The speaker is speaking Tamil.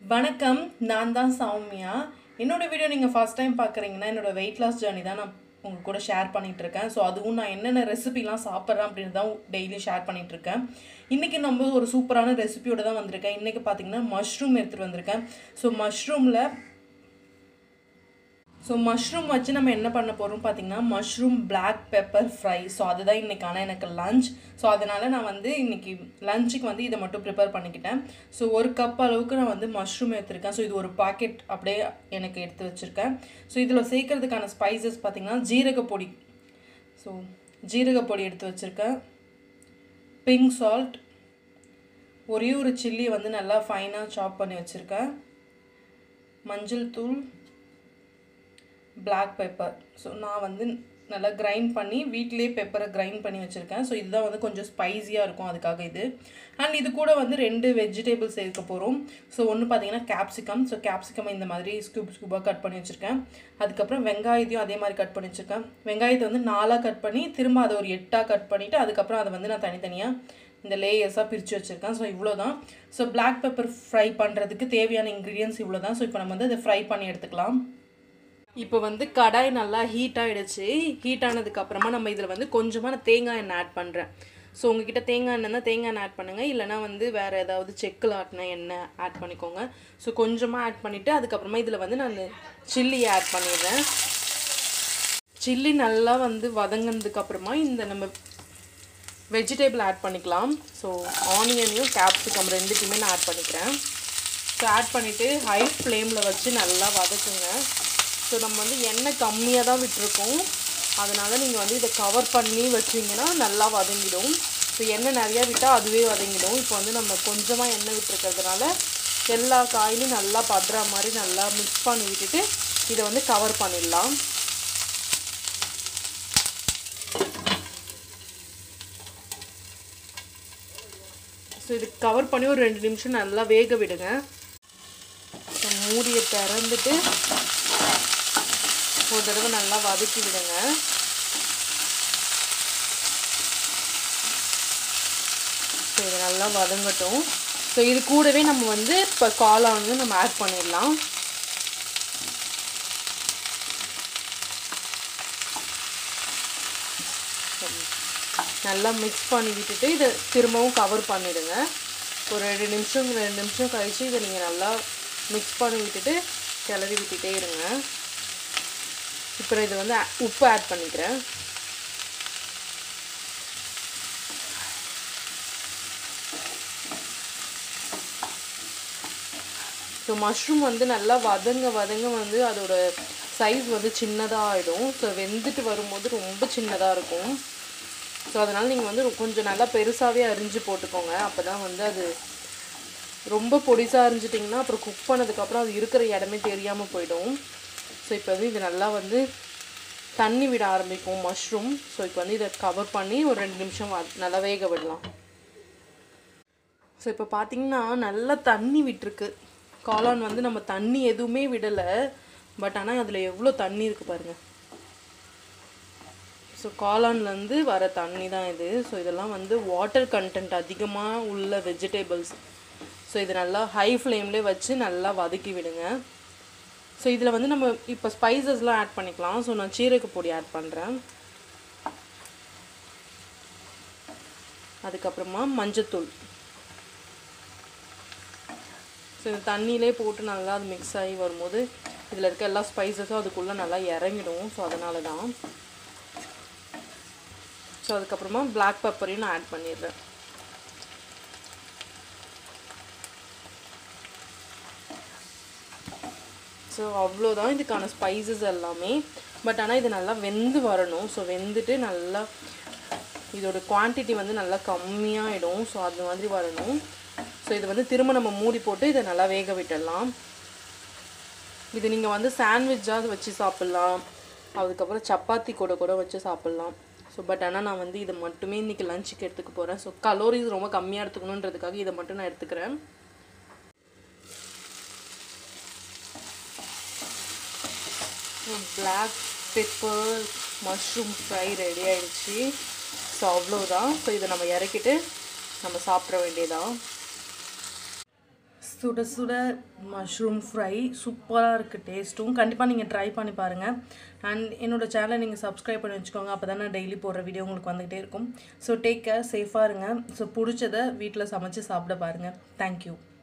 வணக்கம் நான் தான் சௌமியா என்னோட வீடியோ நீங்கள் ஃபர்ஸ்ட் டைம் பார்க்குறீங்கன்னா என்னோட வெயிட் லாஸ் ஜேர்னி தான் நான் உங்கள் கூட ஷேர் பண்ணிட்டு இருக்கேன் ஸோ அதுவும் நான் என்னென்ன ரெசிபிலாம் சாப்பிட்றேன் அப்படின்னு தான் டெய்லி ஷேர் பண்ணிட்டு இருக்கேன் இன்றைக்கி நம்ம ஒரு சூப்பரான ரெசிபியோட தான் வந்திருக்கேன் இன்றைக்கி பார்த்தீங்கன்னா மஷ்ரூம் எடுத்துகிட்டு வந்திருக்கேன் ஸோ மஷ்ரூமில் ஸோ மஷ்ரூம் வச்சு நம்ம என்ன பண்ண போகிறோம் பார்த்தீங்கன்னா mushroom black pepper fry so அதுதான் இன்றைக்கான எனக்கு லஞ்ச் ஸோ அதனால் நான் வந்து இன்றைக்கி லஞ்சுக்கு வந்து இதை மட்டும் ப்ரிப்பேர் பண்ணிக்கிட்டேன் ஸோ ஒரு கப் அளவுக்கு நான் வந்து மஷ்ரூம் எடுத்திருக்கேன் ஸோ இது ஒரு பாக்கெட் அப்படியே எனக்கு எடுத்து வச்சுருக்கேன் ஸோ இதில் சேர்க்கறதுக்கான ஸ்பைசஸ் பார்த்திங்கன்னா ஜீரகப்பொடி ஸோ ஜீரகப்பொடி எடுத்து வச்சுருக்கேன் பிங்க் சால்ட் ஒரே ஒரு சில்லி வந்து நல்லா ஃபைனாக சாப் பண்ணி வச்சுருக்கேன் மஞ்சள் தூள் பிளாக் பெப்பர் ஸோ நான் வந்து நல்லா கிரைண்ட் பண்ணி வீட்டிலேயே பெப்பரை கிரைண்ட் பண்ணி வச்சுருக்கேன் ஸோ இதுதான் வந்து கொஞ்சம் ஸ்பைஸியாக இருக்கும் அதுக்காக இது அண்ட் இது கூட வந்து ரெண்டு வெஜிடபிள்ஸ் சேர்க்க போகிறோம் ஸோ ஒன்று பார்த்தீங்கன்னா கேப்சிகம் ஸோ கேப்சிகம் இந்த மாதிரி ஸ்கூப் ஸ்கூப்பாக கட் பண்ணி வச்சுருக்கேன் அதுக்கப்புறம் வெங்காயத்தையும் அதே மாதிரி கட் பண்ணி வச்சுருக்கேன் வெங்காயத்தை வந்து நாலாக கட் பண்ணி திரும்ப அதை ஒரு எட்டாக கட் பண்ணிவிட்டு அதுக்கப்புறம் அதை வந்து நான் தனித்தனியாக இந்த லேயர்ஸாக பிரித்து வச்சுருக்கேன் ஸோ இவ்வளோ தான் ஸோ பிளாக் பெப்பர் ஃப்ரை பண்ணுறதுக்கு தேவையான இன்க்ரீடியன்ஸ் இவ்வளோ தான் ஸோ இப்போ நம்ம வந்து அதை ஃப்ரை பண்ணி எடுத்துக்கலாம் இப்போ வந்து கடாய் நல்லா ஹீட் ஆகிடுச்சு ஹீட் ஆனதுக்கப்புறமா நம்ம இதில் வந்து கொஞ்சமாக நான் தேங்காய் எண்ணெய் ஆட் பண்ணுறேன் ஸோ உங்ககிட்ட தேங்காய் எண்ணெய்னா தேங்காய் எண்ணெய் ஆட் பண்ணுங்கள் இல்லைனா வந்து வேறு ஏதாவது செக்கில் ஆட்டின எண்ணெய் ஆட் பண்ணிக்கோங்க ஸோ கொஞ்சமாக ஆட் பண்ணிவிட்டு அதுக்கப்புறமா இதில் வந்து நான் சில்லி ஆட் பண்ணிடுறேன் சில்லி நல்லா வந்து வதங்கினதுக்கப்புறமா இந்த நம்ம வெஜிடபிள் ஆட் பண்ணிக்கலாம் ஸோ ஆனியனையும் கேப்சிகம் ரெண்டுத்தையுமே நான் ஆட் பண்ணிக்கிறேன் ஸோ ஆட் பண்ணிவிட்டு ஹை ஃப்ளேமில் வச்சு நல்லா வதக்குங்க ஸோ நம்ம வந்து எண்ணெய் கம்மியாக தான் விட்டுருக்கோம் அதனால் நீங்கள் வந்து இதை கவர் பண்ணி வச்சிங்கன்னா நல்லா வதங்கிடும் ஸோ எண்ணெய் நிறையா விட்டால் அதுவே வதங்கிடும் இப்போ வந்து நம்ம கொஞ்சமாக எண்ணெய் விட்டுருக்கிறதுனால எல்லா காயிலையும் நல்லா படுற மாதிரி நல்லா மிக்ஸ் பண்ணி விட்டுட்டு இதை வந்து கவர் பண்ணிடலாம் ஸோ இது கவர் பண்ணி ஒரு ரெண்டு நிமிஷம் நல்லா வேக விடுங்க ஸோ மூடியை திறந்துட்டு ஒரு தடவை நல்லா வதக்கி விடுங்க ஸோ இது நல்லா வதங்கட்டும் ஸோ இது கூடவே நம்ம வந்து இப்போ காளான் வந்து நம்ம ஆட் பண்ணிடலாம் நல்லா மிக்ஸ் பண்ணி விட்டுட்டு இதை திரும்பவும் கவர் பண்ணிவிடுங்க ஒரு ரெண்டு நிமிஷம் ரெண்டு நிமிஷம் கழித்து இதை நீங்கள் நல்லா மிக்ஸ் பண்ணி விட்டுட்டு கிளறி விட்டுட்டே இருங்க இப்போ இது வந்து உப்பு ஆட் பண்ணிக்கிறேன் ஸோ மஷ்ரூம் வந்து நல்லா வதங்க வதங்க வந்து அதோட சைஸ் வந்து சின்னதாக ஆகிடும் ஸோ வெந்துட்டு வரும்போது ரொம்ப சின்னதாக இருக்கும் ஸோ அதனால் நீங்கள் வந்து கொஞ்சம் நல்லா பெருசாகவே அரிஞ்சு போட்டுக்கோங்க அப்போ தான் வந்து அது ரொம்ப பொடிசாக அரிஞ்சிட்டிங்கன்னா அப்புறம் குக் பண்ணதுக்கப்புறம் அது இருக்கிற இடமே தெரியாமல் போயிடும் ஸோ இப்போ வந்து இது நல்லா வந்து தண்ணி விட ஆரம்பிக்கும் மஷ்ரூம் ஸோ இப்போ வந்து இதை கவர் பண்ணி ஒரு ரெண்டு நிமிஷம் நல்லா வேக விடலாம் ஸோ இப்போ பார்த்தீங்கன்னா நல்லா தண்ணி விட்டுருக்கு காளான் வந்து நம்ம தண்ணி எதுவுமே விடலை பட் ஆனால் அதில் எவ்வளோ தண்ணி இருக்குது பாருங்கள் ஸோ காளான்லேருந்து வர தண்ணி தான் இது ஸோ இதெல்லாம் வந்து வாட்டர் கண்டென்ட் அதிகமாக உள்ள வெஜிடபிள்ஸ் ஸோ இது நல்லா ஹை ஃப்ளேம்லேயே வச்சு நல்லா வதக்கி விடுங்க ஸோ இதில் வந்து நம்ம இப்போ ஸ்பைசஸ்லாம் ஆட் பண்ணிக்கலாம் ஸோ நான் சீரக பொடி ஆட் பண்ணுறேன் அதுக்கப்புறமா மஞ்சத்தூள் ஸோ இந்த தண்ணியிலே போட்டு நல்லா அது மிக்ஸ் ஆகி வரும்போது இதில் இருக்க எல்லா ஸ்பைசஸும் அதுக்குள்ளே நல்லா இறங்கிடும் ஸோ அதனால தான் ஸோ அதுக்கப்புறமா பிளாக் பெப்பரையும் நான் ஆட் பண்ணிடுறேன் ஸோ அவ்வளோதான் இதுக்கான ஸ்பைசஸ் எல்லாமே பட் ஆனால் இது நல்லா வெந்து வரணும் ஸோ வெந்துட்டு நல்லா இதோட குவான்டிட்டி வந்து நல்லா கம்மியாகிடும் ஸோ அது மாதிரி வரணும் ஸோ இது வந்து திரும்ப நம்ம மூடி போட்டு இதை நல்லா வேக விட்டுடலாம் இது நீங்கள் வந்து சாண்ட்விட்சாக வச்சு சாப்பிட்லாம் அதுக்கப்புறம் சப்பாத்தி கூட கூட வச்சு சாப்பிட்லாம் ஸோ பட் ஆனால் நான் வந்து இதை மட்டுமே இன்றைக்கி லஞ்சுக்கு எடுத்துக்க போகிறேன் ஸோ கலோரிஸ் ரொம்ப கம்மியாக எடுத்துக்கணுன்றதுக்காக இதை மட்டும் நான் எடுத்துக்கிறேன் black pepper mushroom fry ready ஆயிடுச்சு ஸோ அவ்வளோதான் ஸோ இதை நம்ம இறக்கிட்டு நம்ம சாப்பிட வேண்டியதான் சுட சுட மஷ்ரூம் ஃப்ரை சூப்பராக இருக்குது டேஸ்ட்டும் கண்டிப்பாக நீங்கள் ட்ரை பண்ணி பாருங்கள் அண்ட் என்னோடய சேனலை நீங்கள் சப்ஸ்கிரைப் பண்ணி வச்சுக்கோங்க அப்போ தான் நான் டெய்லி போடுற வீடியோ உங்களுக்கு வந்துகிட்டே இருக்கும் ஸோ டேக் கேர் சேஃபாக இருங்க ஸோ பிடிச்சதை வீட்டில் சமைச்சு சாப்பிட பாருங்கள் தேங்க்யூ